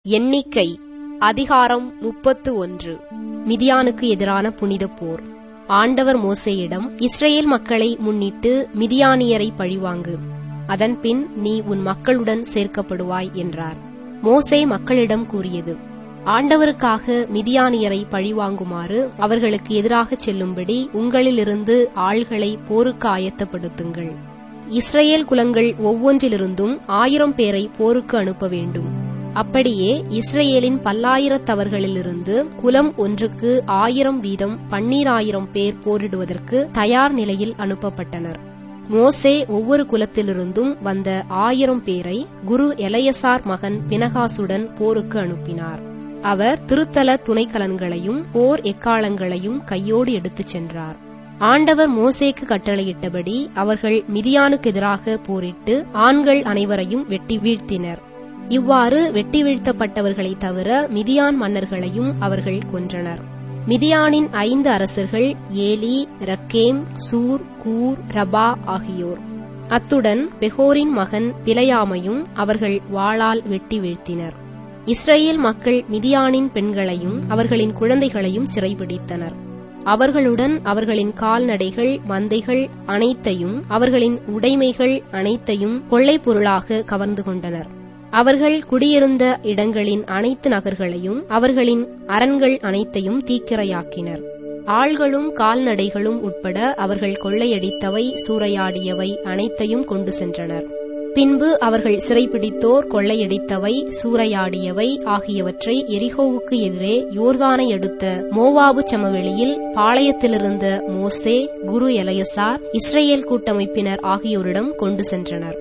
எண்ணிக்கை அதிகாரம் முப்பத்து ஒன்று மிதியானுக்கு எதிரான புனித போர் ஆண்டவர் மோசேயிடம் இஸ்ரேல் மக்களை முன்னிட்டு மிதியானியரை பழிவாங்கு அதன்பின் நீ உன் மக்களுடன் சேர்க்கப்படுவாய் என்றார் மோசே மக்களிடம் கூறியது ஆண்டவருக்காக மிதியானியரை பழிவாங்குமாறு அவர்களுக்கு எதிராகச் செல்லும்படி உங்களிலிருந்து ஆள்களை போருக்கு ஆயத்தப்படுத்துங்கள் இஸ்ரேல் குலங்கள் ஒவ்வொன்றிலிருந்தும் ஆயிரம் பேரை போருக்கு அனுப்ப வேண்டும் அப்படியே இஸ்ரேலின் பல்லாயிரத்தவர்களிலிருந்து குலம் ஒன்றுக்கு ஆயிரம் வீதம் பன்னீராயிரம் பேர் போரிடுவதற்கு தயார் நிலையில் அனுப்பப்பட்டனர் மோசே ஒவ்வொரு குலத்திலிருந்தும் வந்த ஆயிரம் பேரை குரு எலையசார் மகன் பினகாசுடன் போருக்கு அனுப்பினார் அவர் திருத்தல துணைக்கலன்களையும் போர் எக்காலங்களையும் கையோடு எடுத்துச் சென்றார் ஆண்டவர் மோசேக்கு கட்டளையிட்டபடி அவர்கள் மிதியானுக்கு எதிராக போரிட்டு ஆண்கள் அனைவரையும் வெட்டி வீழ்த்தினர் இவ்வாறு வெட்டி வீழ்த்தப்பட்டவர்களை தவிர மிதியான் மன்னர்களையும் அவர்கள் கொன்றனர் மிதியானின் ஐந்து அரசர்கள் ஏலி ரக்கேம் சூர் கூர் ரபா ஆகியோர் அத்துடன் பெகோரின் மகன் பிலையாமையும் அவர்கள் வாளால் வெட்டி வீழ்த்தினர் இஸ்ரேல் மக்கள் மிதியானின் பெண்களையும் அவர்களின் குழந்தைகளையும் சிறைபிடித்தனர் அவர்களுடன் அவர்களின் கால்நடைகள் மந்தைகள் அனைத்தையும் அவர்களின் உடைமைகள் அனைத்தையும் கொள்ளைப் பொருளாக கவர்ந்து கொண்டனர் அவர்கள் குடியிருந்த இடங்களின் அனைத்து நகர்களையும் அவர்களின் அரண்கள் அனைத்தையும் தீக்கிரையாக்கினர் ஆள்களும் கால்நடைகளும் உட்பட அவர்கள் கொள்ளையடித்தவை சூறையாடியவை அனைத்தையும் கொண்டு சென்றனர் பின்பு அவர்கள் சிறைப்பிடித்தோர் கொள்ளையடித்தவை சூறையாடியவை ஆகியவற்றை எரிகோவுக்கு எதிரே யோர்தானை அடுத்த மோவாபு சமவெளியில் பாளையத்திலிருந்த மோசே குரு எலையசார் இஸ்ரேல் கூட்டமைப்பினர் ஆகியோரிடம் கொண்டு சென்றனர்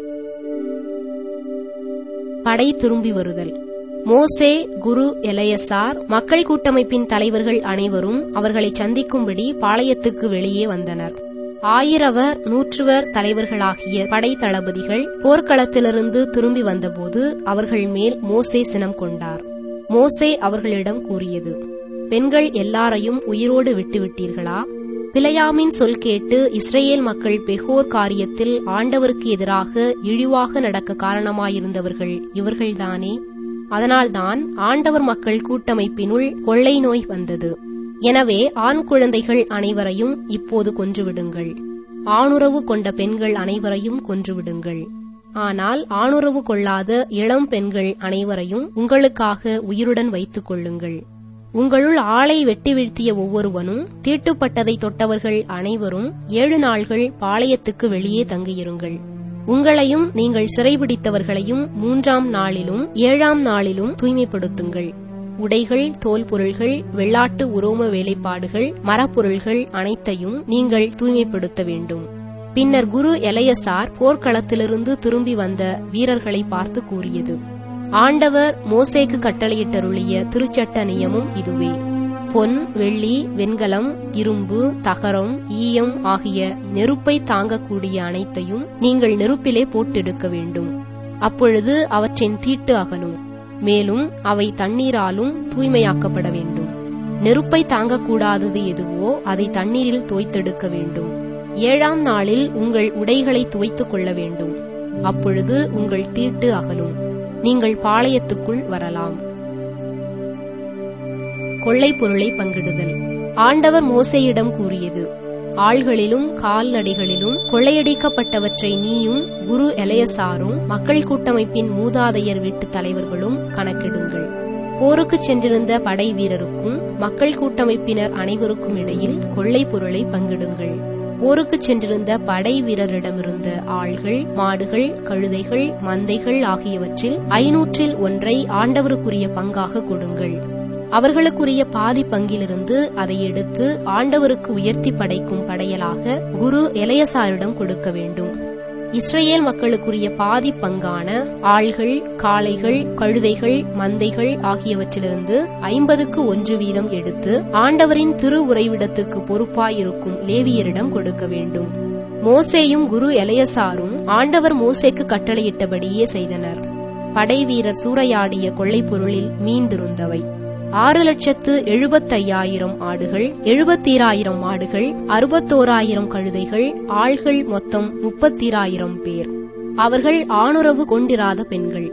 படை திரும்பி வருதல் மோசே குரு எலையசார் மக்கள் கூட்டமைப்பின் தலைவர்கள் அனைவரும் அவர்களை சந்திக்கும்படி பாளையத்துக்கு வெளியே வந்தனர் ஆயிரவர் நூற்றுவர் தலைவர்களாகிய படை தளபதிகள் போர்க்களத்திலிருந்து திரும்பி வந்தபோது அவர்கள் மேல் மோசே சினம் கொண்டார் மோசே அவர்களிடம் கூறியது பெண்கள் எல்லாரையும் உயிரோடு விட்டுவிட்டீர்களா பிழையாமின் சொல் கேட்டு இஸ்ரேல் மக்கள் பெகோர் காரியத்தில் ஆண்டவருக்கு எதிராக இழிவாக நடக்க காரணமாயிருந்தவர்கள் இவர்கள்தானே அதனால்தான் ஆண்டவர் மக்கள் கூட்டமைப்பினுள் கொள்ளை நோய் வந்தது எனவே ஆண் குழந்தைகள் அனைவரையும் இப்போது கொன்றுவிடுங்கள் ஆணுறவு கொண்ட பெண்கள் அனைவரையும் கொன்றுவிடுங்கள் ஆனால் ஆணுறவு கொள்ளாத இளம் பெண்கள் அனைவரையும் உங்களுக்காக உயிருடன் வைத்துக் கொள்ளுங்கள் உங்களுள் ஆளை வெட்டி வீழ்த்திய ஒவ்வொருவனும் தீட்டுப்பட்டதை தொட்டவர்கள் அனைவரும் ஏழு நாள்கள் பாளையத்துக்கு வெளியே தங்கியிருங்கள் உங்களையும் நீங்கள் சிறைபிடித்தவர்களையும் மூன்றாம் நாளிலும் ஏழாம் நாளிலும் தூய்மைப்படுத்துங்கள் உடைகள் தோல் பொருள்கள் வெள்ளாட்டு உரோம வேலைப்பாடுகள் மரப்பொருள்கள் அனைத்தையும் நீங்கள் தூய்மைப்படுத்த வேண்டும் பின்னர் குரு எலையசார் போர்க்களத்திலிருந்து திரும்பி வந்த வீரர்களை பார்த்து கூறியது ஆண்டவர் மோசேக்கு கட்டளையிட்டருளிய திருச்சட்ட நியமம் இதுவே பொன் வெள்ளி வெண்கலம் இரும்பு தகரம் ஈயம் ஆகிய நெருப்பை தாங்கக்கூடிய அனைத்தையும் நீங்கள் நெருப்பிலே போட்டெடுக்க வேண்டும் அப்பொழுது அவற்றின் தீட்டு அகலும் மேலும் அவை தண்ணீராலும் தூய்மையாக்கப்பட வேண்டும் நெருப்பை தாங்கக்கூடாதது எதுவோ அதை தண்ணீரில் தோய்த்தெடுக்க வேண்டும் ஏழாம் நாளில் உங்கள் உடைகளை துவைத்துக் கொள்ள வேண்டும் அப்பொழுது உங்கள் தீட்டு அகலும் நீங்கள் பாளையத்துக்குள் வரலாம் கொள்ளை பொருளை பங்கிடுதல் ஆண்டவர் மோசையிடம் கூறியது ஆள்களிலும் கால்நடைகளிலும் கொள்ளையடிக்கப்பட்டவற்றை நீயும் குரு எலையசாரும் மக்கள் கூட்டமைப்பின் மூதாதையர் வீட்டு தலைவர்களும் கணக்கிடுங்கள் போருக்கு சென்றிருந்த படை வீரருக்கும் மக்கள் கூட்டமைப்பினர் அனைவருக்கும் இடையில் கொள்ளை பொருளை பங்கிடுங்கள் போருக்கு சென்றிருந்த படை வீரரிடமிருந்த ஆள்கள் மாடுகள் கழுதைகள் மந்தைகள் ஆகியவற்றில் ஐநூற்றில் ஒன்றை ஆண்டவருக்குரிய பங்காக கொடுங்கள் அவர்களுக்குரிய பாதி பங்கிலிருந்து அதை எடுத்து ஆண்டவருக்கு உயர்த்தி படைக்கும் படையலாக குரு எலையசாரிடம் கொடுக்க வேண்டும் இஸ்ரேல் மக்களுக்குரிய பாதி பங்கான ஆள்கள் காளைகள் கழுதைகள் மந்தைகள் ஆகியவற்றிலிருந்து ஐம்பதுக்கு ஒன்று வீதம் எடுத்து ஆண்டவரின் திரு உறைவிடத்துக்கு பொறுப்பாயிருக்கும் லேவியரிடம் கொடுக்க வேண்டும் மோசேயும் குரு எலையசாரும் ஆண்டவர் மோசேக்கு கட்டளையிட்டபடியே செய்தனர் படை வீரர் சூறையாடிய கொள்ளைப் பொருளில் மீந்திருந்தவை ஆறு லட்சத்து எழுபத்தையாயிரம் ஆடுகள் எழுபத்தீராயிரம் மாடுகள் அறுபத்தோராயிரம் கழுதைகள் ஆள்கள் மொத்தம் முப்பத்தீராயிரம் பேர் அவர்கள் ஆணுறவு கொண்டிராத பெண்கள்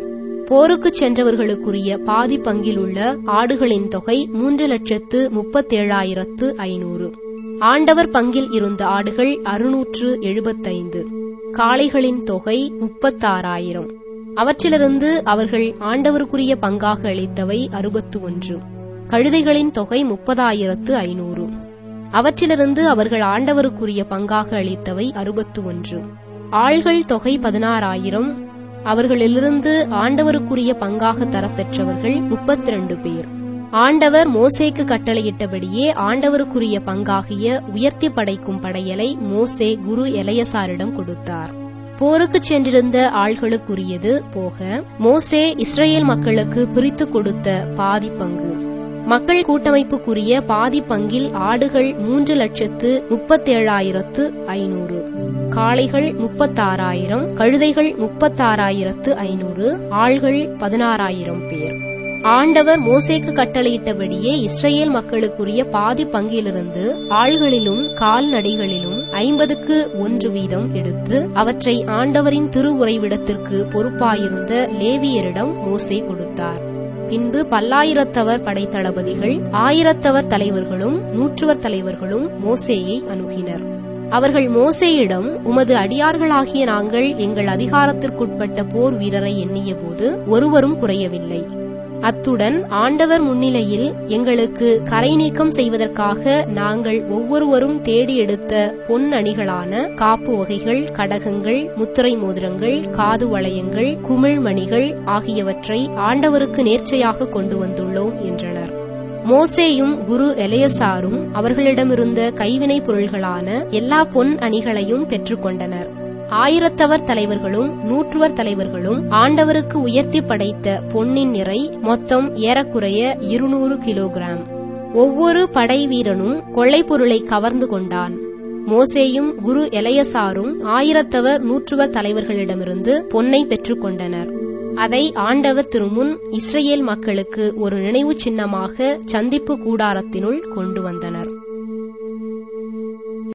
போருக்குச் சென்றவர்களுக்குரிய பாதி பங்கில் உள்ள ஆடுகளின் தொகை மூன்று லட்சத்து முப்பத்தேழாயிரத்து ஐநூறு ஆண்டவர் பங்கில் இருந்த ஆடுகள் அறுநூற்று எழுபத்தைந்து காளைகளின் தொகை முப்பத்தாறாயிரம் அவற்றிலிருந்து அவர்கள் ஆண்டவருக்குரிய பங்காக அளித்தவை அறுபத்து ஒன்று கழுதைகளின் தொகை முப்பதாயிரத்து ஐநூறு அவற்றிலிருந்து அவர்கள் ஆண்டவருக்குரிய பங்காக அளித்தவை அறுபத்து ஒன்று ஆள்கள் தொகை பதினாறாயிரம் அவர்களிலிருந்து ஆண்டவருக்குரிய பங்காக தரப்பெற்றவர்கள் முப்பத்தி ரெண்டு பேர் ஆண்டவர் மோசேக்கு கட்டளையிட்டபடியே ஆண்டவருக்குரிய பங்காகிய உயர்த்தி படைக்கும் படையலை மோசே குரு எலையசாரிடம் கொடுத்தார் போருக்குச் சென்றிருந்த ஆள்களுக்குரியது போக மோசே இஸ்ரேல் மக்களுக்கு பிரித்து கொடுத்த பாதி பங்கு மக்கள் கூட்டமைப்புக்குரிய பாதி பங்கில் ஆடுகள் மூன்று லட்சத்து முப்பத்தேழாயிரத்து ஐநூறு காளைகள் முப்பத்தாறாயிரம் கழுதைகள் முப்பத்தாறாயிரத்து ஐநூறு ஆள்கள் பதினாறாயிரம் பேர் ஆண்டவர் மோசேக்கு கட்டளையிட்டபடியே இஸ்ரேல் மக்களுக்குரிய பாதி பங்கிலிருந்து ஆள்களிலும் கால்நடைகளிலும் ஐம்பதுக்கு ஒன்று வீதம் எடுத்து அவற்றை ஆண்டவரின் திருவுறைவிடத்திற்கு பொறுப்பாயிருந்த லேவியரிடம் மோசே கொடுத்தார் பின்பு பல்லாயிரத்தவர் படைத்தளபதிகள் ஆயிரத்தவர் தலைவர்களும் நூற்றுவர் தலைவர்களும் மோசேயை அணுகினர் அவர்கள் மோசேயிடம் உமது அடியார்களாகிய நாங்கள் எங்கள் அதிகாரத்திற்குட்பட்ட போர் வீரரை எண்ணியபோது ஒருவரும் குறையவில்லை அத்துடன் ஆண்டவர் முன்னிலையில் எங்களுக்கு கரை நீக்கம் செய்வதற்காக நாங்கள் ஒவ்வொருவரும் தேடி எடுத்த பொன் அணிகளான காப்பு வகைகள் கடகங்கள் முத்திரை மோதிரங்கள் காது வளையங்கள் குமிழ்மணிகள் ஆகியவற்றை ஆண்டவருக்கு நேர்ச்சையாக கொண்டு வந்துள்ளோம் என்றனர் மோசேயும் குரு எலையசாரும் அவர்களிடமிருந்த கைவினைப் பொருள்களான எல்லா பொன் அணிகளையும் பெற்றுக்கொண்டனர் ஆயிரத்தவர் தலைவர்களும் நூற்றுவர் தலைவர்களும் ஆண்டவருக்கு உயர்த்தி படைத்த பொன்னின் நிறை மொத்தம் ஏறக்குறைய இருநூறு கிலோகிராம் ஒவ்வொரு படை வீரனும் கொள்ளைப் பொருளை கவர்ந்து கொண்டான் மோசேயும் குரு எலையசாரும் ஆயிரத்தவர் நூற்றுவர் தலைவர்களிடமிருந்து பொன்னை பெற்றுக்கொண்டனர் அதை ஆண்டவர் திருமுன் இஸ்ரேல் மக்களுக்கு ஒரு நினைவு சின்னமாக சந்திப்பு கூடாரத்தினுள் கொண்டு வந்தனர்